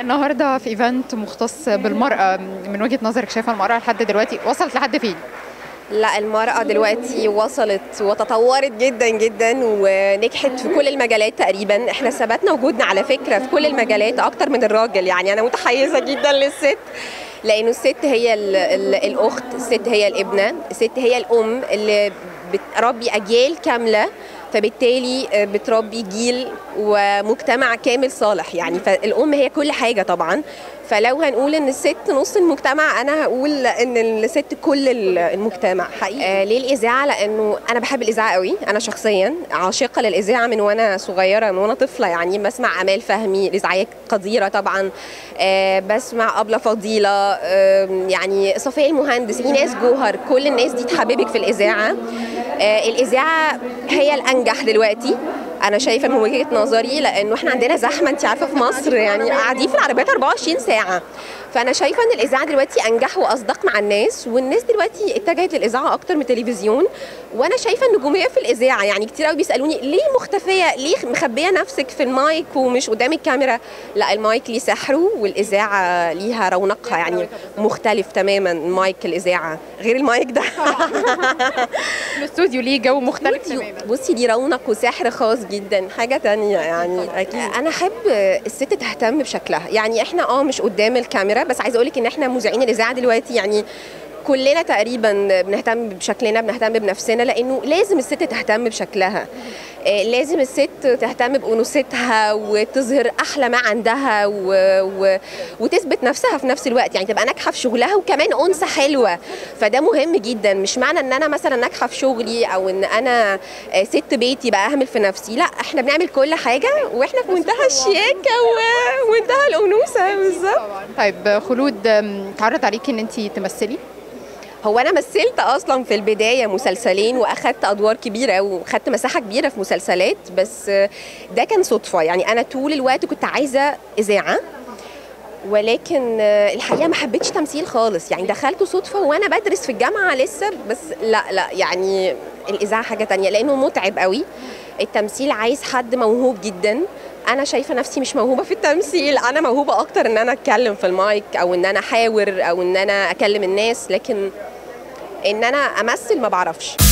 النهارده في ايفنت مختص بالمراه من وجهه نظرك شايفه المراه لحد دلوقتي وصلت لحد فين؟ لا المرأة دلوقتي وصلت وتطورت جدا جدا ونجحت في كل المجالات تقريبا احنا ثبتنا وجودنا على فكرة في كل المجالات اكتر من الراجل يعني انا متحيزة جدا للست لانه الست هي ال ال الاخت الست هي الابنة الست هي الام اللي بتربي اجيال كاملة فبالتالي بتربي جيل ومجتمع كامل صالح يعني فالام هي كل حاجه طبعا فلو هنقول ان الست نص المجتمع انا هقول ان الست كل المجتمع حقيقي آه ليه الاذاعه لانه انا بحب الاذاعه قوي انا شخصيا عاشقه للاذاعه من وانا صغيره من وانا طفله يعني بسمع امال فهمي الاذاعيه قديره طبعا آه بسمع ابله فضيله آه يعني صفيه المهندس ايناس جوهر كل الناس دي تحببك في الاذاعه آه الاذاعه هي الانجح دلوقتي انا شايفه من وجهه نظري لانه احنا عندنا زحمه انت عارفه في مصر يعني قاعدين في العربيات 24 ساعه فانا شايفه ان الاذاعه دلوقتي انجح واصدق مع الناس والناس دلوقتي اتجهت للاذاعه اكتر من التلفزيون وانا شايفه النجوميه في الاذاعه يعني كتير قوي بيسالوني ليه مختفيه ليه مخبيه نفسك في المايك ومش قدام الكاميرا لا المايك ليه سحره والاذاعه ليها رونقها يعني مختلف تماما مايك الاذاعه غير المايك ده الاستوديو ليه جو مختلف تماما بصي ليه رونق وسحر خاص جدا حاجه تانية يعني اكيد انا احب الست تهتم بشكلها يعني احنا اه مش قدام الكاميرا بس عايزه اقول لك ان احنا مذيعين الاذاعه دلوقتي يعني كلنا تقريبا بنهتم بشكلنا بنهتم بنفسنا لانه لازم الست تهتم بشكلها لازم الست تهتم بانوثتها وتظهر احلى ما عندها و... و... وتثبت نفسها في نفس الوقت يعني تبقى ناجحه في شغلها وكمان انثى حلوه فده مهم جدا مش معنى ان انا مثلا ناجحه في شغلي او ان انا ست بيتي بقى اهمل في نفسي لا احنا بنعمل كل حاجه واحنا في منتهى الشياكه ومنتهى الانوثه بالظبط طيب خلود اتعرض عليكي ان انت تمثلي هو انا مثلت اصلا في البدايه مسلسلين واخدت ادوار كبيره واخدت مساحه كبيره في مسلسلات بس ده كان صدفه يعني انا طول الوقت كنت عايزه اذاعه ولكن الحقيقه ما حبيتش تمثيل خالص يعني دخلته صدفه وانا بدرس في الجامعه لسه بس لا لا يعني الاذاعه حاجه تانية لانه متعب قوي التمثيل عايز حد موهوب جدا انا شايفه نفسي مش موهوبه في التمثيل انا موهوبه اكتر ان انا اتكلم في المايك او ان انا احاور او ان انا اكلم الناس لكن ان انا امثل ما بعرفش